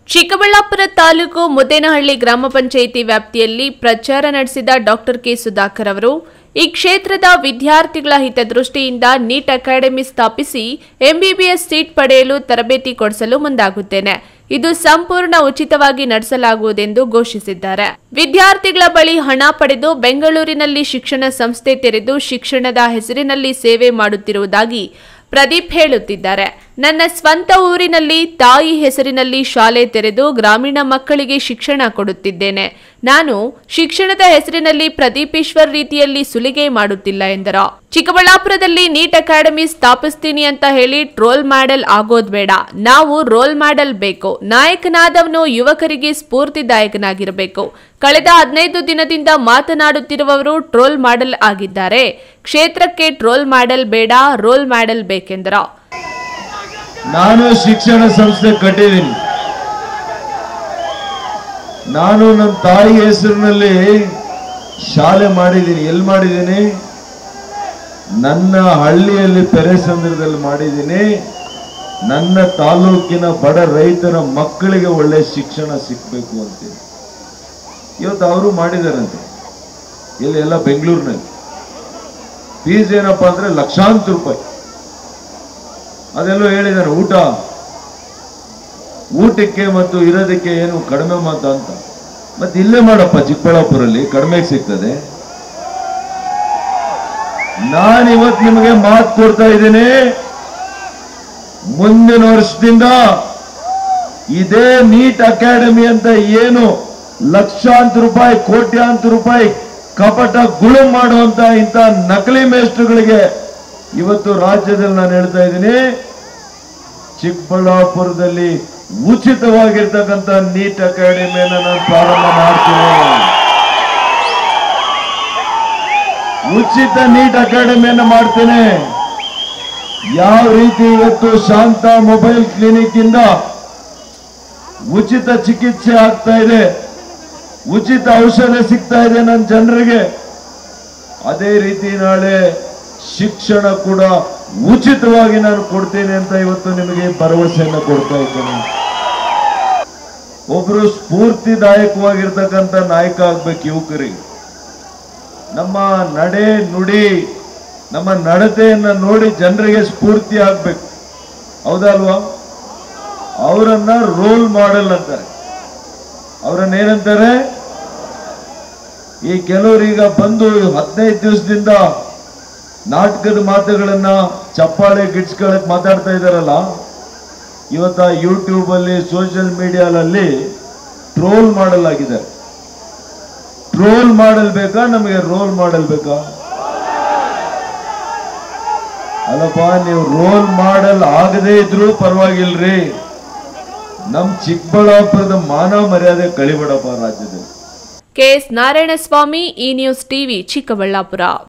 ಚಿಕ್ಕಬಳ್ಳಾಪುರ ತಾಲೂಕು ಮುದ್ದೇನಹಳ್ಳಿ ಗ್ರಾಮ ಪಂಚಾಯಿತಿ ವ್ಯಾಪ್ತಿಯಲ್ಲಿ ಪ್ರಚಾರ ನಡೆಸಿದ ಡಾಕ್ಟರ್ ಕೆ ಸುಧಾಕರ್ ಅವರು ಈ ಕ್ಷೇತ್ರದ ವಿದ್ಯಾರ್ಥಿಗಳ ಹಿತದೃಷ್ಟಿಯಿಂದ ನೀಟ್ ಅಕಾಡೆಮಿ ಸ್ಥಾಪಿಸಿ ಎಂಬಿಬಿಎಸ್ ಸೀಟ್ ಪಡೆಯಲು ತರಬೇತಿ ಕೊಡಿಸಲು ಮುಂದಾಗುತ್ತೇನೆ ಇದು ಸಂಪೂರ್ಣ ಉಚಿತವಾಗಿ ನಡೆಸಲಾಗುವುದೆಂದು ಘೋಷಿಸಿದ್ದಾರೆ ವಿದ್ಯಾರ್ಥಿಗಳ ಬಳಿ ಹಣ ಪಡೆದು ಬೆಂಗಳೂರಿನಲ್ಲಿ ಶಿಕ್ಷಣ ಸಂಸ್ಥೆ ತೆರೆದು ಶಿಕ್ಷಣದ ಹೆಸರಿನಲ್ಲಿ ಸೇವೆ ಮಾಡುತ್ತಿರುವುದಾಗಿ ಪ್ರದೀಪ್ ಹೇಳುತ್ತಿದ್ದಾರೆ ನನ್ನ ಸ್ವಂತ ಊರಿನಲ್ಲಿ ತಾಯಿ ಹೆಸರಿನಲ್ಲಿ ಶಾಲೆ ತೆರೆದು ಗ್ರಾಮೀಣ ಮಕ್ಕಳಿಗೆ ಶಿಕ್ಷಣ ಕೊಡುತ್ತಿದ್ದೇನೆ ನಾನು ಶಿಕ್ಷಣದ ಹೆಸರಿನಲ್ಲಿ ಪ್ರದೀಪ್ ಈಶ್ವರ್ ರೀತಿಯಲ್ಲಿ ಸುಲಿಗೆ ಮಾಡುತ್ತಿಲ್ಲ ಎಂದರು ಚಿಕ್ಕಬಳ್ಳಾಪುರದಲ್ಲಿ ನೀಟ್ ಅಕಾಡೆಮಿ ಸ್ಥಾಪಿಸ್ತೀನಿ ಅಂತ ಹೇಳಿ ಟ್ರೋಲ್ ಮಾಡಲ್ ಆಗೋದ್ ಬೇಡ ನಾವು ರೋಲ್ ಮಾಡಲ್ ಬೇಕು ನಾಯಕನಾದವನು ಯುವಕರಿಗೆ ಸ್ಫೂರ್ತಿದಾಯಕನಾಗಿರಬೇಕು ಕಳೆದ ಹದಿನೈದು ದಿನದಿಂದ ಮಾತನಾಡುತ್ತಿರುವವರು ಟ್ರೋಲ್ ಮಾಡಲ್ ಆಗಿದ್ದಾರೆ ಕ್ಷೇತ್ರಕ್ಕೆ ಟ್ರೋಲ್ ಮಾಡಲ್ ಬೇಡ ರೋಲ್ ಮಾಡಲ್ ಬೇಕೆಂದರು ನಾನು ಶಿಕ್ಷಣ ಸಂಸ್ಥೆ ಕಟ್ಟಿದ್ದೀನಿ ನಾನು ನನ್ನ ತಾಯಿ ಹೆಸರಿನಲ್ಲಿ ಶಾಲೆ ಮಾಡಿದ್ದೀನಿ ಎಲ್ಲಿ ಮಾಡಿದ್ದೀನಿ ನನ್ನ ಹಳ್ಳಿಯಲ್ಲಿ ಪೆರೆಸಂದ್ರದಲ್ಲಿ ಮಾಡಿದ್ದೀನಿ ನನ್ನ ತಾಲೂಕಿನ ಬಡ ರೈತರ ಮಕ್ಕಳಿಗೆ ಒಳ್ಳೆ ಶಿಕ್ಷಣ ಸಿಕ್ಕಬೇಕು ಅಂತೇಳಿ ಇವತ್ತು ಅವರು ಮಾಡಿದಾರಂತೆ ಎಲ್ಲಿ ಎಲ್ಲ ಬೆಂಗಳೂರಿನಲ್ಲಿ ಫೀಸ್ ಏನಪ್ಪಾ ಅಂದ್ರೆ ಲಕ್ಷಾಂತರ ರೂಪಾಯಿ ಅದೆಲ್ಲೋ ಹೇಳಿದ್ದಾರೆ ಊಟ ಊಟಕ್ಕೆ ಮತ್ತು ಇರೋದಕ್ಕೆ ಏನು ಕಡಿಮೆ ಮಾತ ಅಂತ ಮತ್ತೆ ಇಲ್ಲೇ ಮಾಡಪ್ಪ ಚಿಕ್ಕಬಳ್ಳಾಪುರಲ್ಲಿ ಕಡಿಮೆ ಸಿಗ್ತದೆ ನಾನು ಇವತ್ತು ನಿಮಗೆ ಮಾತು ಕೊಡ್ತಾ ಇದ್ದೀನಿ ಮುಂದಿನ ವರ್ಷದಿಂದ ಇದೇ ನೀಟ್ ಅಕಾಡೆಮಿ ಅಂತ ಏನು ಲಕ್ಷಾಂತರ ರೂಪಾಯಿ ಕೋಟ್ಯಾಂತರ ರೂಪಾಯಿ ಕಪಟ ಗುಳು ಮಾಡುವಂತ ಇಂಥ ನಕಲಿ ಮೇಸ್ಟ್ರುಗಳಿಗೆ ಇವತ್ತು ರಾಜ್ಯದಲ್ಲಿ ನಾನು ಹೇಳ್ತಾ ಇದ್ದೀನಿ ಚಿಕ್ಕಬಳ್ಳಾಪುರದಲ್ಲಿ ಉಚಿತವಾಗಿರ್ತಕ್ಕಂಥ ನೀಟ್ ಅಕಾಡೆಮಿಯನ್ನು ನಾನು ಪ್ರಾರಂಭ ಮಾಡ್ತೀನಿ ಉಚಿತ ನೀಟ್ ಅಕಾಡೆಮಿಯನ್ನು ಮಾಡ್ತೇನೆ ಯಾವ ರೀತಿ ಇವತ್ತು ಶಾಂತ ಮೊಬೈಲ್ ಕ್ಲಿನಿಕ್ ಇಂದ ಉಚಿತ ಚಿಕಿತ್ಸೆ ಆಗ್ತಾ ಇದೆ ಉಚಿತ ಔಷಧ ಸಿಗ್ತಾ ಇದೆ ನನ್ನ ಜನರಿಗೆ ಅದೇ ರೀತಿ ನಾಳೆ ಶಿಕ್ಷಣ ಕೂಡ ಉಚಿತವಾಗಿ ನಾನು ಕೊಡ್ತೇನೆ ಅಂತ ಇವತ್ತು ನಿಮಗೆ ಭರವಸೆಯನ್ನು ಕೊಡ್ತಾ ಇದ್ದೇನೆ ಒಬ್ರು ಸ್ಫೂರ್ತಿದಾಯಕವಾಗಿರ್ತಕ್ಕಂಥ ನಾಯಕ ಆಗ್ಬೇಕು ಯುವಕರಿಗೆ ನಮ್ಮ ನಡೆ ನುಡಿ ನಮ್ಮ ನಡತೆಯನ್ನ ನೋಡಿ ಜನರಿಗೆ ಸ್ಫೂರ್ತಿ ಆಗ್ಬೇಕು ಹೌದಲ್ವಾ ಅವರನ್ನ ರೋಲ್ ಮಾಡೆಲ್ ಅಂತಾರೆ ಅವರನ್ನ ಏನಂತಾರೆ ಈ ಕೆಲವರೀಗ ಬಂದು ಹದಿನೈದು ದಿವಸದಿಂದ ನಾಟಕದ ಮಾತುಗಳನ್ನ ಚಪ್ಪಾಳೆ ಗಿಡ್ಸ್ಗಳಕ್ಕೆ ಮಾತಾಡ್ತಾ ಇದಾರಲ್ಲ ಇವತ್ತ ಯೂಟ್ಯೂಬ್ ಅಲ್ಲಿ ಸೋಷಿಯಲ್ ಮೀಡಿಯಾದಲ್ಲಿ ಟ್ರೋಲ್ ಮಾಡಲಾಗಿದ್ದಾರೆ ಟ್ರೋಲ್ ಮಾಡಲ್ ಬೇಕಾ ನಮಗೆ ರೋಲ್ ಮಾಡಲ್ ಬೇಕಾ ಅಲ್ಲಪ್ಪ ನೀವು ರೋಲ್ ಮಾಡಲ್ ಆಗದೇ ಇದ್ರೂ ಪರವಾಗಿಲ್ರಿ ನಮ್ ಚಿಕ್ಕಬಳ್ಳಾಪುರದ ಮಾನ ಮರ್ಯಾದೆ ಕಳಿಬೇಡಪ್ಪ ರಾಜ್ಯದಲ್ಲಿ ಕೆಎಸ್ ನಾರಾಯಣಸ್ವಾಮಿ ಈ ನ್ಯೂಸ್ ಟಿವಿ ಚಿಕ್ಕಬಳ್ಳಾಪುರ